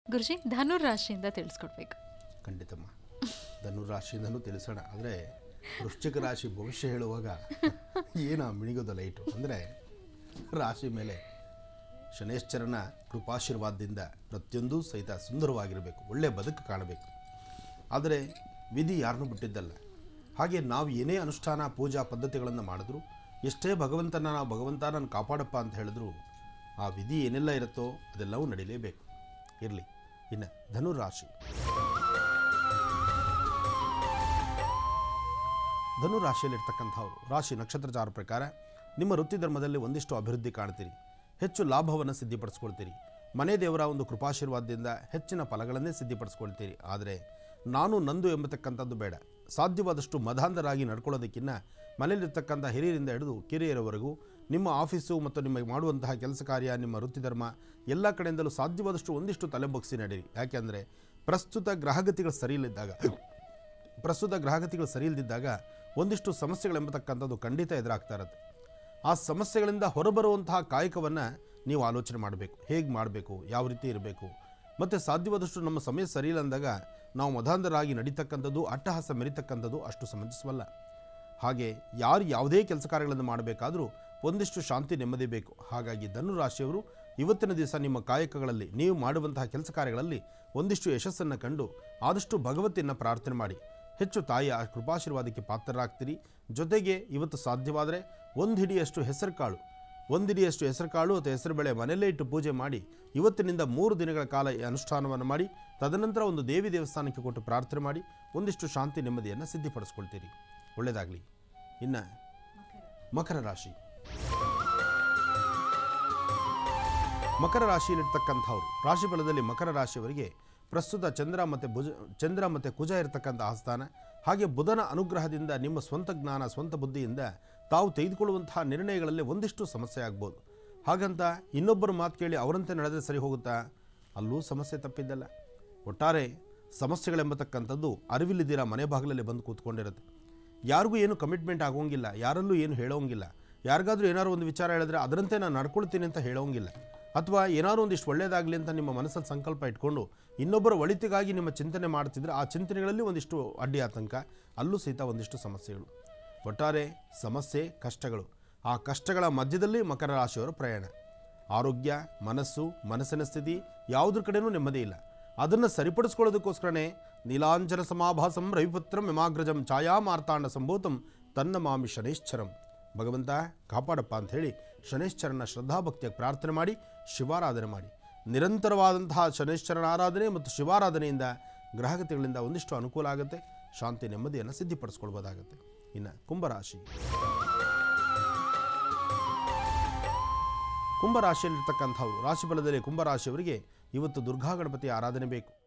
ಗುರುಜಿ ಧನುರ್ ರಾಶಿಯಿಂದ ತಿಳಿಸ್ಕೊಡ್ಬೇಕು ಖಂಡಿತಮ್ಮ ಧನುರಾಶಿಯಿಂದನೂ ತಿಳಿಸೋಣ ಆದರೆ ವೃಶ್ಚಿಕ ರಾಶಿ ಭವಿಷ್ಯ ಹೇಳುವಾಗ ಏನು ಮಿಣಿಗೋದ ಲೈಟು ಅಂದರೆ ರಾಶಿ ಮೇಲೆ ಶನೇಶ್ವರನ ಕೃಪಾಶೀರ್ವಾದದಿಂದ ಪ್ರತಿಯೊಂದೂ ಸಹಿತ ಸುಂದರವಾಗಿರಬೇಕು ಒಳ್ಳೆಯ ಬದುಕು ಕಾಣಬೇಕು ಆದರೆ ವಿಧಿ ಯಾರನ್ನೂ ಬಿಟ್ಟಿದ್ದಲ್ಲ ಹಾಗೆ ನಾವು ಏನೇ ಅನುಷ್ಠಾನ ಪೂಜಾ ಪದ್ಧತಿಗಳನ್ನು ಮಾಡಿದ್ರು ಎಷ್ಟೇ ಭಗವಂತನ ನಾವು ಭಗವಂತ ನಾನು ಕಾಪಾಡಪ್ಪ ಅಂತ ಹೇಳಿದ್ರು ಆ ವಿಧಿ ಏನೆಲ್ಲ ಇರುತ್ತೋ ಅದೆಲ್ಲವೂ ನಡೀಲೇಬೇಕು ಇರಲಿ ಇನ್ನು ಧನುರಾಶಿ ಧನು ರಾಶಿಯಲ್ಲಿರ್ತಕ್ಕಂಥವ್ರು ರಾಶಿ ನಕ್ಷತ್ರಚಾರ ಪ್ರಕಾರ ನಿಮ್ಮ ವೃತ್ತಿ ಧರ್ಮದಲ್ಲಿ ಒಂದಿಷ್ಟು ಅಭಿವೃದ್ಧಿ ಕಾಣ್ತೀರಿ ಹೆಚ್ಚು ಲಾಭವನ್ನು ಸಿದ್ಧಿಪಡಿಸ್ಕೊಳ್ತೀರಿ ಮನೆ ದೇವರ ಒಂದು ಕೃಪಾಶೀರ್ವಾದದಿಂದ ಹೆಚ್ಚಿನ ಫಲಗಳನ್ನೇ ಸಿದ್ಧಿಪಡಿಸ್ಕೊಳ್ತೀರಿ ಆದರೆ ನಾನು ನಂದು ಎಂಬತಕ್ಕಂಥದ್ದು ಬೇಡ ಸಾಧ್ಯವಾದಷ್ಟು ಮದಾಂಧರಾಗಿ ನಡ್ಕೊಳ್ಳೋದಕ್ಕಿಂತ ಮನೆಯಲ್ಲಿರ್ತಕ್ಕಂಥ ಹಿರಿಯರಿಂದ ಹಿಡಿದು ಕಿರಿಯರವರೆಗೂ ನಿಮ್ಮ ಆಫೀಸು ಮತ್ತು ನಿಮಗೆ ಮಾಡುವಂತಹ ಕೆಲಸ ಕಾರ್ಯ ನಿಮ್ಮ ವೃತ್ತಿ ಧರ್ಮ ಎಲ್ಲ ಕಡೆಯಿಂದಲೂ ಸಾಧ್ಯವಾದಷ್ಟು ಒಂದಿಷ್ಟು ತಲೆಬಗ್ಸಿ ನಡೀರಿ ಯಾಕೆಂದರೆ ಪ್ರಸ್ತುತ ಗ್ರಹಗತಿಗಳು ಸರಿಯಿಲ್ಲಿದ್ದಾಗ ಪ್ರಸ್ತುತ ಗ್ರಹಗತಿಗಳು ಸರಿ ಇಲ್ದಿದ್ದಾಗ ಒಂದಿಷ್ಟು ಸಮಸ್ಯೆಗಳೆಂಬತಕ್ಕಂಥದ್ದು ಖಂಡಿತ ಎದುರಾಗ್ತಾ ಇರುತ್ತೆ ಆ ಸಮಸ್ಯೆಗಳಿಂದ ಹೊರಬರುವಂತಹ ಕಾಯಕವನ್ನು ನೀವು ಆಲೋಚನೆ ಮಾಡಬೇಕು ಹೇಗೆ ಮಾಡಬೇಕು ಯಾವ ರೀತಿ ಇರಬೇಕು ಮತ್ತು ಸಾಧ್ಯವಾದಷ್ಟು ನಮ್ಮ ಸಮಯ ಸರಿಯಿಲ್ಲ ಅಂದಾಗ ನಾವು ಮಧಾಂಧರಾಗಿ ನಡೀತಕ್ಕಂಥದ್ದು ಅಟ್ಟಹಾಸ ಮೆರಿತಕ್ಕಂಥದ್ದು ಅಷ್ಟು ಸಮಂಜಸವಲ್ಲ ಹಾಗೆ ಯಾರು ಯಾವುದೇ ಕೆಲಸ ಕಾರ್ಯಗಳನ್ನು ಮಾಡಬೇಕಾದರೂ ಒಂದಿಷ್ಟು ಶಾಂತಿ ನೆಮ್ಮದಿ ಬೇಕು ಹಾಗಾಗಿ ಧನು ರಾಶಿಯವರು ಇವತ್ತಿನ ದಿವಸ ನಿಮ್ಮ ಕಾಯಕಗಳಲ್ಲಿ ನೀವು ಮಾಡುವಂತಹ ಕೆಲಸ ಕಾರ್ಯಗಳಲ್ಲಿ ಒಂದಿಷ್ಟು ಯಶಸ್ಸನ್ನು ಕಂಡು ಆದಷ್ಟು ಭಗವತಿಯನ್ನು ಪ್ರಾರ್ಥನೆ ಮಾಡಿ ಹೆಚ್ಚು ತಾಯಿಯ ಆ ಕೃಪಾಶೀರ್ವಾದಕ್ಕೆ ಪಾತ್ರರಾಗ್ತೀರಿ ಜೊತೆಗೆ ಇವತ್ತು ಸಾಧ್ಯವಾದರೆ ಒಂದು ಹಿಡಿಯಷ್ಟು ಹೆಸರು ಕಾಳು ಒಂದು ಹಿಡಿಯಷ್ಟು ಹೆಸರು ಕಾಳು ಅಥವಾ ಹೆಸರು ಬೇಳೆ ಮನೆಯಲ್ಲೇ ಇಟ್ಟು ಪೂಜೆ ಮಾಡಿ ಇವತ್ತಿನಿಂದ ಮೂರು ದಿನಗಳ ಕಾಲ ಈ ಅನುಷ್ಠಾನವನ್ನು ಮಾಡಿ ತದನಂತರ ಒಂದು ದೇವಿ ದೇವಸ್ಥಾನಕ್ಕೆ ಕೊಟ್ಟು ಪ್ರಾರ್ಥನೆ ಮಾಡಿ ಒಂದಿಷ್ಟು ಶಾಂತಿ ನೆಮ್ಮದಿಯನ್ನು ಸಿದ್ಧಿಪಡಿಸ್ಕೊಳ್ತೀರಿ ಒಳ್ಳೆಯದಾಗಲಿ ಇನ್ನು ಮಕರ ರಾಶಿ ಮಕರ ರಾಶಿಯಲ್ಲಿರ್ತಕ್ಕಂಥವ್ರು ರಾಶಿ ಫಲದಲ್ಲಿ ಮಕರ ರಾಶಿಯವರಿಗೆ ಪ್ರಸ್ತುತ ಚಂದ್ರ ಮತ್ತು ಭುಜ ಚಂದ್ರ ಮತ್ತು ಕುಜ ಇರತಕ್ಕಂಥ ಆಸ್ಥಾನ ಹಾಗೆ ಬುಧನ ಅನುಗ್ರಹದಿಂದ ನಿಮ್ಮ ಸ್ವಂತ ಜ್ಞಾನ ಸ್ವಂತ ಬುದ್ಧಿಯಿಂದ ತಾವು ತೆಗೆದುಕೊಳ್ಳುವಂತಹ ನಿರ್ಣಯಗಳಲ್ಲಿ ಒಂದಿಷ್ಟು ಸಮಸ್ಯೆ ಆಗ್ಬೋದು ಹಾಗಂತ ಇನ್ನೊಬ್ಬರ ಮಾತು ಕೇಳಿ ಅವರಂತೆ ನಡೆದರೆ ಸರಿ ಹೋಗುತ್ತಾ ಅಲ್ಲೂ ಸಮಸ್ಯೆ ತಪ್ಪಿದ್ದಲ್ಲ ಒಟ್ಟಾರೆ ಸಮಸ್ಯೆಗಳೆಂಬತಕ್ಕಂಥದ್ದು ಅರಿವಿಲ್ಲದಿರ ಮನೆ ಬಾಗಿಲಲ್ಲಿ ಬಂದು ಕೂತ್ಕೊಂಡಿರುತ್ತೆ ಯಾರಿಗೂ ಏನು ಕಮಿಟ್ಮೆಂಟ್ ಆಗೋಂಗಿಲ್ಲ ಯಾರಲ್ಲೂ ಏನು ಹೇಳೋಂಗಿಲ್ಲ ಯಾರಿಗಾದ್ರೂ ಏನಾದ್ರು ಒಂದು ವಿಚಾರ ಹೇಳಿದ್ರೆ ಅದರಂತೆ ನಾನು ನಡ್ಕೊಳ್ತೀನಿ ಅಂತ ಹೇಳೋಂಗಿಲ್ಲ ಅಥವಾ ಏನಾದ್ರು ಒಂದಿಷ್ಟು ಒಳ್ಳೇದಾಗಲಿ ಅಂತ ನಿಮ್ಮ ಮನಸ್ಸಲ್ಲಿ ಸಂಕಲ್ಪ ಇಟ್ಕೊಂಡು ಇನ್ನೊಬ್ಬರ ಒಳಿತಿಗಾಗಿ ನಿಮ್ಮ ಚಿಂತನೆ ಮಾಡ್ತಿದ್ರೆ ಆ ಚಿಂತನೆಗಳಲ್ಲಿ ಒಂದಿಷ್ಟು ಅಡ್ಡಿ ಆತಂಕ ಅಲ್ಲೂ ಸಹಿತ ಒಂದಿಷ್ಟು ಸಮಸ್ಯೆಗಳು ಒಟ್ಟಾರೆ ಸಮಸ್ಯೆ ಕಷ್ಟಗಳು ಆ ಕಷ್ಟಗಳ ಮಧ್ಯದಲ್ಲಿ ಮಕರ ರಾಶಿಯವರ ಪ್ರಯಾಣ ಆರೋಗ್ಯ ಮನಸ್ಸು ಮನಸ್ಸಿನ ಸ್ಥಿತಿ ಯಾವುದ್ರ ಕಡೆನೂ ನೆಮ್ಮದಿ ಇಲ್ಲ ಅದನ್ನು ಸರಿಪಡಿಸ್ಕೊಳ್ಳೋದಕ್ಕೋಸ್ಕರನೇ ನೀಲಾಂಜನ ಸಮಾಭಾಸಂ ರವಿಪುತ್ರಂ ಯಮಾಗ್ರಜಂ ಛಾಯಾ ಮಾರ್ತಾಂಡ ಸಂಭೂತಂ ತನ್ನ ಮಾಮಿ ಶನೈಶ್ಚರಂ ಭಗವಂತ ಕಾಪಾಡಪ್ಪ ಅಂತ ಹೇಳಿ ಶನೈಶ್ಚರನ ಶ್ರದ್ಧಾಭಕ್ತಿಯಾಗಿ ಪ್ರಾರ್ಥನೆ ಮಾಡಿ ಶಿವಾರಾಧನೆ ಮಾಡಿ ನಿರಂತರವಾದಂತಹ ಶನೈಶ್ಚರನ ಆರಾಧನೆ ಮತ್ತು ಶಿವಾರಾಧನೆಯಿಂದ ಗ್ರಹಗತಿಗಳಿಂದ ಒಂದಿಷ್ಟು ಅನುಕೂಲ ಆಗುತ್ತೆ ಶಾಂತಿ ನೆಮ್ಮದಿಯನ್ನು ಸಿದ್ಧಿಪಡಿಸ್ಕೊಳ್ಬೋದಾಗುತ್ತೆ ಇನ್ನು ಕುಂಭರಾಶಿ ಕುಂಭರಾಶಿಯಲ್ಲಿರ್ತಕ್ಕಂಥವ್ರು ರಾಶಿಫಲದಲ್ಲಿ ಕುಂಭರಾಶಿಯವರಿಗೆ ಇವತ್ತು ದುರ್ಗಾ ಗಣಪತಿ ಆರಾಧನೆ ಬೇಕು